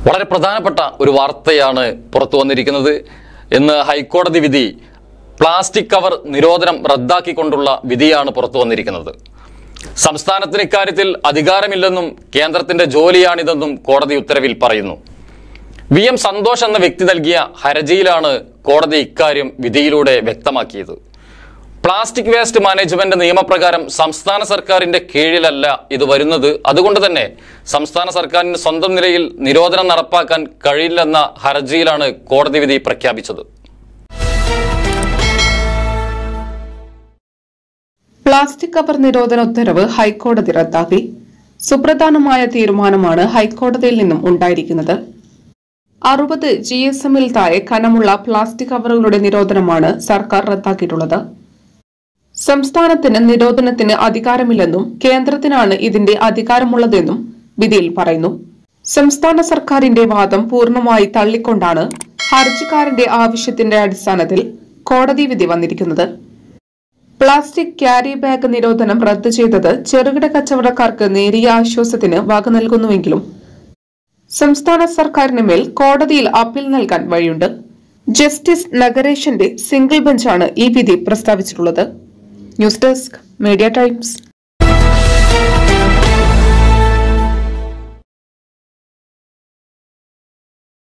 വളരെ പ്രധാനപ്പെട്ട ഒരു വാർത്തയാണ് പുറത്തു വന്നിരിക്കുന്നത് ഇന്ന് ഹൈക്കോടതി വിധി പ്ലാസ്റ്റിക് കവർ നിരോധനം റദ്ദാക്കിക്കൊണ്ടുള്ള വിധിയാണ് പുറത്തു വന്നിരിക്കുന്നത് സംസ്ഥാനത്തിന് ഇക്കാര്യത്തിൽ അധികാരമില്ലെന്നും കേന്ദ്രത്തിന്റെ ജോലിയാണിതെന്നും കോടതി ഉത്തരവിൽ പറയുന്നു വി എം സന്തോഷ് എന്ന വ്യക്തി നൽകിയ ഹർജിയിലാണ് കോടതി ഇക്കാര്യം വിധിയിലൂടെ വ്യക്തമാക്കിയത് പ്ലാസ്റ്റിക് വേസ്റ്റ് മാനേജ്മെന്റ് നിയമപ്രകാരം സംസ്ഥാന സർക്കാരിന്റെ കീഴിലല്ല ഇത് വരുന്നത് അതുകൊണ്ട് തന്നെ സംസ്ഥാന സർക്കാരിന് സ്വന്തം നിലയിൽ നിരോധനം നടപ്പാക്കാൻ കഴിയില്ലെന്ന ഹർജിയിലാണ് കോടതി വിധി പ്രഖ്യാപിച്ചത് പ്ലാസ്റ്റിക് കവർ നിരോധന ഉത്തരവ് ഹൈക്കോടതി റദ്ദാക്കി സുപ്രധാനമായ തീരുമാനമാണ് ഹൈക്കോടതിയിൽ നിന്നും ഉണ്ടായിരിക്കുന്നത് അറുപത് ജി എസ് എമ്മിൽ താഴെ കനമുള്ള പ്ലാസ്റ്റിക് കവറുകളുടെ നിരോധനമാണ് സർക്കാർ റദ്ദാക്കിയിട്ടുള്ളത് സംസ്ഥാനത്തിന് നിരോധനത്തിന് അധികാരമില്ലെന്നും കേന്ദ്രത്തിനാണ് ഇതിന്റെ അധികാരമുള്ളതെന്നും വിധിയിൽ പറയുന്നു സംസ്ഥാന സർക്കാരിന്റെ വാദം പൂർണ്ണമായി തള്ളിക്കൊണ്ടാണ് ഹർജിക്കാരന്റെ ആവശ്യത്തിന്റെ അടിസ്ഥാനത്തിൽ കോടതി വിധി വന്നിരിക്കുന്നത് പ്ലാസ്റ്റിക് ക്യാരി ബാഗ് നിരോധനം റദ്ദു ചെയ്തത് ചെറുകിട കച്ചവടക്കാർക്ക് നേരിയ ആശ്വാസത്തിന് വക നൽകുന്നുവെങ്കിലും സംസ്ഥാന സർക്കാരിന് മേൽ കോടതിയിൽ അപ്പീൽ നൽകാൻ വഴിയുണ്ട് ജസ്റ്റിസ് നഗരേഷന്റെ സിംഗിൾ ബെഞ്ചാണ് ഈ വിധി പ്രസ്താവിച്ചിട്ടുള്ളത് ന്യൂസ് ഡെസ്ക് മീഡിയ ടൈംസ്